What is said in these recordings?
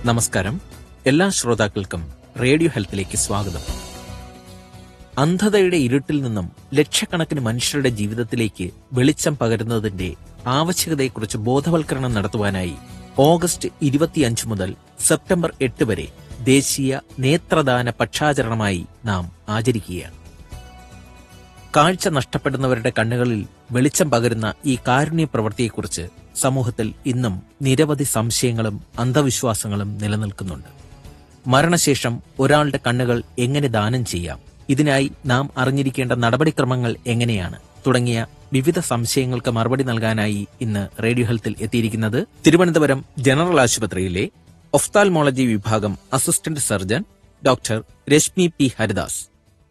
നമസ്കാരം എല്ലാ ശ്രോതാക്കൾക്കും റേഡിയോ ഹെൽത്തിലേക്ക് സ്വാഗതം അന്ധതയുടെ ഇരുട്ടിൽ നിന്നും ലക്ഷക്കണക്കിന് മനുഷ്യരുടെ ജീവിതത്തിലേക്ക് വെളിച്ചം പകരുന്നതിന്റെ ആവശ്യകതയെക്കുറിച്ച് ബോധവൽക്കരണം നടത്തുവാനായി ഓഗസ്റ്റ് ഇരുപത്തിയഞ്ച് മുതൽ സെപ്റ്റംബർ എട്ട് വരെ ദേശീയ നേത്രദാന പക്ഷാചരണമായി നാം ആചരിക്കുകയാണ് കാഴ്ച നഷ്ടപ്പെടുന്നവരുടെ കണ്ണുകളിൽ വെളിച്ചം പകരുന്ന ഈ കാരുണ്യ പ്രവൃത്തിയെക്കുറിച്ച് സമൂഹത്തിൽ ഇന്നും നിരവധി സംശയങ്ങളും അന്ധവിശ്വാസങ്ങളും നിലനിൽക്കുന്നുണ്ട് മരണശേഷം ഒരാളുടെ കണ്ണുകൾ എങ്ങനെ ദാനം ചെയ്യാം ഇതിനായി നാം അറിഞ്ഞിരിക്കേണ്ട നടപടിക്രമങ്ങൾ എങ്ങനെയാണ് തുടങ്ങിയ വിവിധ സംശയങ്ങൾക്ക് മറുപടി നൽകാനായി ഇന്ന് റേഡിയോ ഹെൽത്തിൽ എത്തിയിരിക്കുന്നത് തിരുവനന്തപുരം ജനറൽ ആശുപത്രിയിലെ ഒഫ്താൽമോളജി വിഭാഗം assistant surgeon doctor Rashmi P Haridas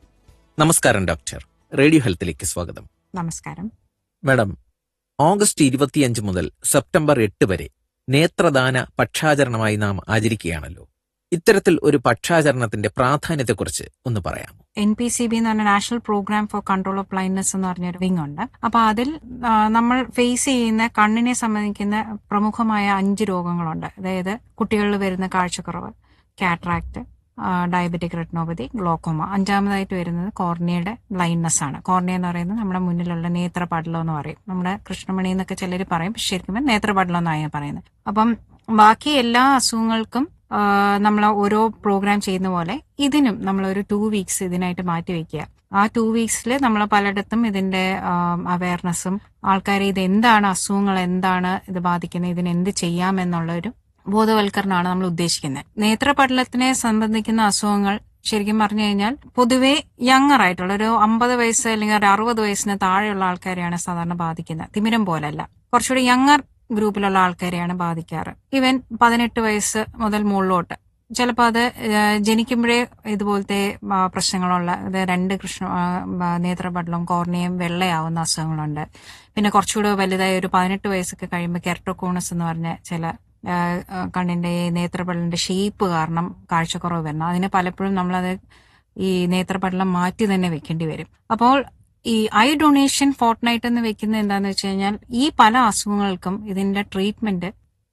നമസ്കാരം ഡോക്ടർ റേഡിയോ ഹെൽത്തിലേക്ക് സ്വാഗതം നമസ്കാരം മാഡം ഓഗസ്റ്റ് ഇരുപത്തിയഞ്ച് മുതൽ സെപ്റ്റംബർ എട്ട് വരെ നേത്രദാന പക്ഷാചരണമായി നാം ആചരിക്കുകയാണല്ലോ ഇത്തരത്തിൽ ഒരു പക്ഷാചരണത്തിന്റെ പ്രാധാന്യത്തെക്കുറിച്ച് ഒന്ന് പറയാമോ എൻ പി സി ബി എന്ന് പറഞ്ഞ national programme for control of blindness എന്ന് പറഞ്ഞൊരു വിങ് ഉണ്ട് അപ്പൊ അതിൽ ആ, നമ്മൾ ഫേസ് ചെയ്യുന്ന കണ്ണിനെ സംബന്ധിക്കുന്ന പ്രമുഖമായ അഞ്ച് രോഗങ്ങളുണ്ട് അതായത് കുട്ടികളിൽ വരുന്ന കാഴ്ചക്കുറവ് കാട്രാക്ട് ഡയബറ്റിക് റെറ്റിനോപ്പതി ഗ്ലോക്കോമ അഞ്ചാമതായിട്ട് വരുന്നത് കോർണിയയുടെ ബ്ലൈൻഡ്നെസ് ആണ് കോർണിയ എന്ന് പറയുന്നത് നമ്മുടെ മുന്നിലുള്ള നേത്രപടലം എന്ന് പറയും നമ്മുടെ കൃഷ്ണമണി എന്നൊക്കെ ചിലർ പറയും പക്ഷെ ശരിക്കും നേത്രപടലം എന്നാണ് പറയുന്നത് അപ്പം ബാക്കി എല്ലാ അസുഖങ്ങൾക്കും നമ്മൾ ഓരോ പ്രോഗ്രാം ചെയ്യുന്ന പോലെ ഇതിനും നമ്മൾ ഒരു ടു വീക്സ് ഇതിനായിട്ട് മാറ്റി വെക്കുക ആ ടു വീക്സിൽ നമ്മൾ പലയിടത്തും ഇതിന്റെ അവയർനെസ്സും ആൾക്കാരെ ഇത് എന്താണ് അസുഖങ്ങൾ എന്താണ് ഇത് ബാധിക്കുന്നത് ഇതിന് എന്ത് ചെയ്യാമെന്നുള്ളൊരു ബോധവൽക്കരണമാണ് നമ്മൾ ഉദ്ദേശിക്കുന്നത് നേത്രപടലത്തിനെ സംബന്ധിക്കുന്ന അസുഖങ്ങൾ ശരിക്കും പറഞ്ഞു കഴിഞ്ഞാൽ പൊതുവെ യങ്ങർ ആയിട്ടുള്ള ഒരു അമ്പത് വയസ്സ് അല്ലെങ്കിൽ ഒരു അറുപത് വയസ്സിന് താഴെയുള്ള ആൾക്കാരെയാണ് സാധാരണ ബാധിക്കുന്നത് തിമിരം പോലല്ല കുറച്ചുകൂടി യങ്ങർ ഗ്രൂപ്പിലുള്ള ആൾക്കാരെയാണ് ബാധിക്കാറ് ഇവൻ പതിനെട്ട് വയസ്സ് മുതൽ മുകളിലോട്ട് ചിലപ്പോൾ അത് ഏഹ്, ജനിക്കുമ്പോഴേ ഇതുപോലത്തെ ആ, പ്രശ്നങ്ങളുള്ള അത് രണ്ട് കൃഷ്ണ ആ, ആ, നേത്രപടലവും കോർണിയയും വെള്ളയാവുന്ന അസുഖങ്ങളുണ്ട് പിന്നെ കുറച്ചുകൂടെ വലുതായ ഒരു പതിനെട്ട് വയസ്സൊക്കെ കഴിയുമ്പോൾ കെർട്ടോകോണസ് എന്ന് പറഞ്ഞ ചില ആ, ആ, കണ്ണിന്റെ നേത്രപടലിന്റെ ഷേപ്പ് കാരണം കാഴ്ചക്കുറവ് വരണം അതിന് പലപ്പോഴും നമ്മളത് ഈ നേത്രപടലം മാറ്റി തന്നെ വെക്കേണ്ടി വരും അപ്പോൾ ഈ ഐ ഡൊണേഷൻ ഫോർട്ട് നൈറ്റ് എന്ന് വെക്കുന്നത് എന്താന്ന് വെച്ച് കഴിഞ്ഞാൽ ഈ പല അസുഖങ്ങൾക്കും ഇതിന്റെ ട്രീറ്റ്മെന്റ്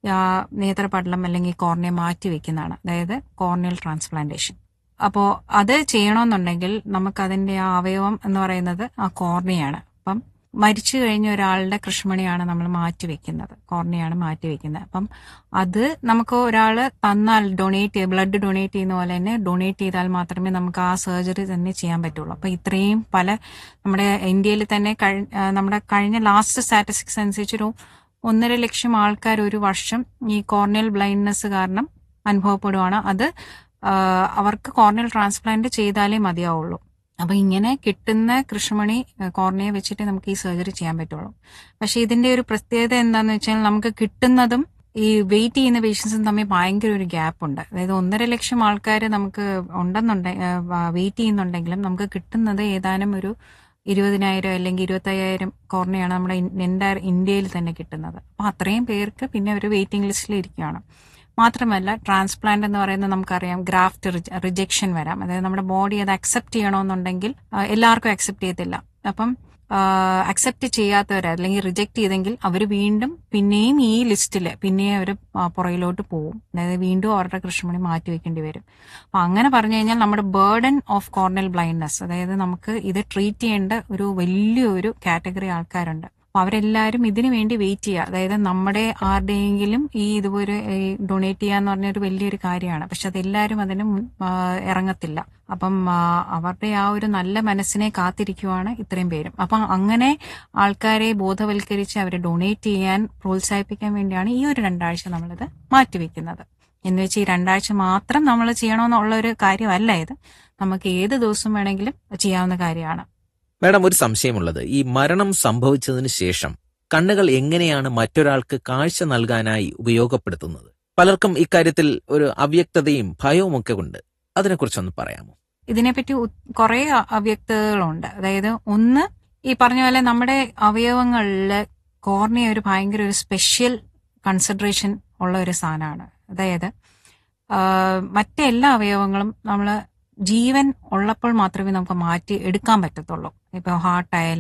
നേത്രപടലം അല്ലെങ്കിൽ കോർണിയ മാറ്റി വെക്കുന്നതാണ് അതായത് കോർണിയൽ ട്രാൻസ്പ്ലാന്റേഷൻ അപ്പോൾ അത് ചെയ്യണമെന്നുണ്ടെങ്കിൽ നമുക്ക് അതിന്റെ ആ അവയവം എന്ന് പറയുന്നത് ആ കോർണിയാണ് അപ്പം മരിച്ചു കഴിഞ്ഞ ഒരാളുടെ കൃഷ്മണിയാണ് നമ്മൾ മാറ്റി വെക്കുന്നത് കോർണിയാണ് മാറ്റി വെക്കുന്നത് അപ്പം അത് നമുക്ക് ഒരാൾ തന്നാൽ ഡൊണേറ്റ് ബ്ലഡ് ഡൊണേറ്റ് ചെയ്യുന്ന പോലെ തന്നെ ഡൊണേറ്റ് ചെയ്താൽ മാത്രമേ നമുക്ക് ആ സർജറി തന്നെ ചെയ്യാൻ പറ്റുള്ളൂ അപ്പൊ ഇത്രയും പല നമ്മുടെ ഇന്ത്യയിൽ തന്നെ കഴി- ആ, നമ്മുടെ കഴിഞ്ഞ ലാസ്റ്റ് സ്റ്റാറ്റിസ്റ്റിക്സ് അനുസരിച്ചൊരു ഒന്നര ലക്ഷം ആൾക്കാർ ഒരു വർഷം ഈ കോർണിയൽ ബ്ലൈൻഡ്നെസ് കാരണം അനുഭവപ്പെടുവാണ് അത് ആ, അവർക്ക് കോർണിയൽ ട്രാൻസ്പ്ലാന്റ് ചെയ്താലേ മതിയാവുള്ളൂ അപ്പൊ ഇങ്ങനെ കിട്ടുന്ന കൃഷ്ണമണി കോർണിയെ വെച്ചിട്ട് നമുക്ക് ഈ സർജറി ചെയ്യാൻ പറ്റുള്ളൂ പക്ഷെ ഇതിന്റെ ഒരു പ്രത്യേകത എന്താന്ന് വെച്ചാൽ നമുക്ക് കിട്ടുന്നതും ഈ വെയിറ്റ് ചെയ്യുന്ന പേഷ്യൻസും തമ്മിൽ ഭയങ്കര ഒരു ഗ്യാപ്പ് ഉണ്ട് അതായത് ഒന്നര ലക്ഷം ആൾക്കാർ നമുക്ക് ഉണ്ടെന്നുണ്ടെ വെയിറ്റ് ചെയ്യുന്നുണ്ടെങ്കിലും നമുക്ക് കിട്ടുന്നത് ഏതാനും ഒരു ഇരുപതിനായിരം അല്ലെങ്കിൽ ഇരുപത്തയ്യായിരം കോർണയാണ് നമ്മുടെ എൻ്റെ ഇന്ത്യയിൽ തന്നെ കിട്ടുന്നത് അപ്പൊ അത്രയും പേർക്ക് പിന്നെ ഒരു വെയിറ്റിംഗ് ലിസ്റ്റിൽ ഇരിക്കുകയാണ് മാത്രമല്ല ട്രാൻസ്പ്ലാന്റ് എന്ന് പറയുന്നത് നമുക്കറിയാം ഗ്രാഫ്റ്റ് റിജക്ഷൻ വരാം അതായത് നമ്മുടെ ബോഡി അത് അക്സെപ്റ്റ് ചെയ്യണമെന്നുണ്ടെങ്കിൽ ആ, എല്ലാവർക്കും അക്സെപ്റ്റ് ചെയ്യത്തില്ല അപ്പം അക്സെപ്റ്റ് ചെയ്യാത്തവർ അല്ലെങ്കിൽ റിജക്ട് ചെയ്തെങ്കിൽ അവർ വീണ്ടും പിന്നെയും ഈ ലിസ്റ്റിൽ പിന്നെയും അവർ പുറകിലോട്ട് പോകും അതായത് വീണ്ടും അവരുടെ കൃഷ്ണമണി മാറ്റി വെക്കേണ്ടി വരും അപ്പൊ അങ്ങനെ പറഞ്ഞു കഴിഞ്ഞാൽ നമ്മുടെ ബേർഡൻ ഓഫ് കോർണൽ ബ്ലൈൻഡ്നെസ് അതായത് നമുക്ക് ഇത് ട്രീറ്റ് ചെയ്യേണ്ട ഒരു വലിയൊരു കാറ്റഗറി ആൾക്കാരുണ്ട് അപ്പൊ അവരെല്ലാവരും ഇതിനു വേണ്ടി വെയിറ്റ് ചെയ്യുക അതായത് നമ്മുടെ ആരുടെയെങ്കിലും ഈ ഇതുപോലെ ഡൊണേറ്റ് ചെയ്യാന്ന് പറഞ്ഞൊരു വലിയൊരു കാര്യമാണ് പക്ഷെ അതെല്ലാവരും അതിന് മുൻ- ആ, ഇറങ്ങത്തില്ല അപ്പം ആ, അവരുടെ ആ ഒരു നല്ല മനസ്സിനെ കാത്തിരിക്കുവാണ് ഇത്രയും പേരും അപ്പം അങ്ങനെ ആൾക്കാരെ ബോധവൽക്കരിച്ച് അവരെ ഡൊണേറ്റ് ചെയ്യാൻ പ്രോത്സാഹിപ്പിക്കാൻ വേണ്ടിയാണ് ഈ ഒരു രണ്ടാഴ്ച നമ്മളിത് മാറ്റിവെക്കുന്നത് എന്ന് വെച്ച് ഈ രണ്ടാഴ്ച മാത്രം നമ്മൾ ചെയ്യണമെന്നുള്ള ഒരു കാര്യമല്ല ഇത് നമുക്ക് ഏത് ദിവസം വേണമെങ്കിലും ചെയ്യാവുന്ന കാര്യമാണ് മാഡം ഒരു സംശയമുള്ളത് ഈ മരണം സംഭവിച്ചതിന് ശേഷം കണ്ണുകൾ എങ്ങനെയാണ് മറ്റൊരാൾക്ക് കാഴ്ച നൽകാനായി ഉപയോഗപ്പെടുത്തുന്നത് പലർക്കും ഇക്കാര്യത്തിൽ ഒരു അവ്യക്തതയും ഭയവും ഒക്കെ ഉണ്ട് അതിനെക്കുറിച്ചൊന്ന് പറയാമോ ഇതിനെപ്പറ്റി കുറെ അവ്യക്തതകളുണ്ട് അതായത് ഒന്ന് ഈ പറഞ്ഞ പോലെ നമ്മുടെ അവയവങ്ങളില് കോർണിയ ഒരു ഭയങ്കര ഒരു സ്പെഷ്യൽ കൺസിഡറേഷൻ ഉള്ള ഒരു സാധനമാണ് അതായത് ആ, മറ്റെല്ലാ അവയവങ്ങളും നമ്മൾ ജീവൻ ഉള്ളപ്പോൾ മാത്രമേ നമുക്ക് മാറ്റി എടുക്കാൻ പറ്റത്തുള്ളൂ ഇപ്പൊ ഹാർട്ട് ആയാലും